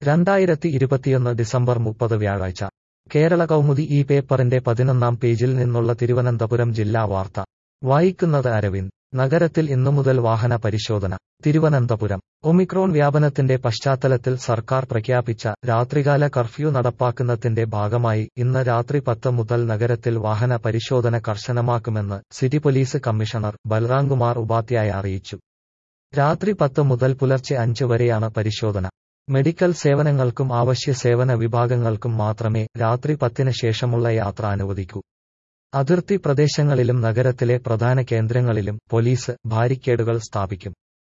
രണ്ടായിരത്തി ഇരുപത്തിയൊന്ന് ഡിസംബർ മുപ്പത് വ്യാഴാഴ്ച കേരള കൗമുദി ഈ പേപ്പറിന്റെ പതിനൊന്നാം പേജിൽ നിന്നുള്ള തിരുവനന്തപുരം ജില്ലാ വാർത്ത വായിക്കുന്നത് അരവിന്ദ് നഗരത്തിൽ ഇന്നു മുതൽ വാഹന പരിശോധന തിരുവനന്തപുരം ഒമിക്രോൺ വ്യാപനത്തിന്റെ പശ്ചാത്തലത്തിൽ സർക്കാർ പ്രഖ്യാപിച്ച രാത്രികാല കർഫ്യൂ നടപ്പാക്കുന്നതിന്റെ ഭാഗമായി ഇന്ന് രാത്രി പത്ത് മുതൽ നഗരത്തിൽ വാഹന പരിശോധന കർശനമാക്കുമെന്ന് city police commissioner Balramkumar Upadhyay അറിയിച്ചു രാത്രി പത്ത് മുതൽ പുലർച്ചെ അഞ്ച് വരെയാണ് പരിശോധന മെഡിക്കൽ സേവനങ്ങൾക്കും ആവശ്യ സേവന വിഭാഗങ്ങൾക്കും മാത്രമേ രാത്രി പത്തിന് ശേഷമുള്ള യാത്ര അനുവദിക്കൂ അതിർത്തി പ്രദേശങ്ങളിലും നഗരത്തിലെ പ്രധാന കേന്ദ്രങ്ങളിലും പോലീസ് ബാരിക്കേഡുകൾ സ്ഥാപിക്കും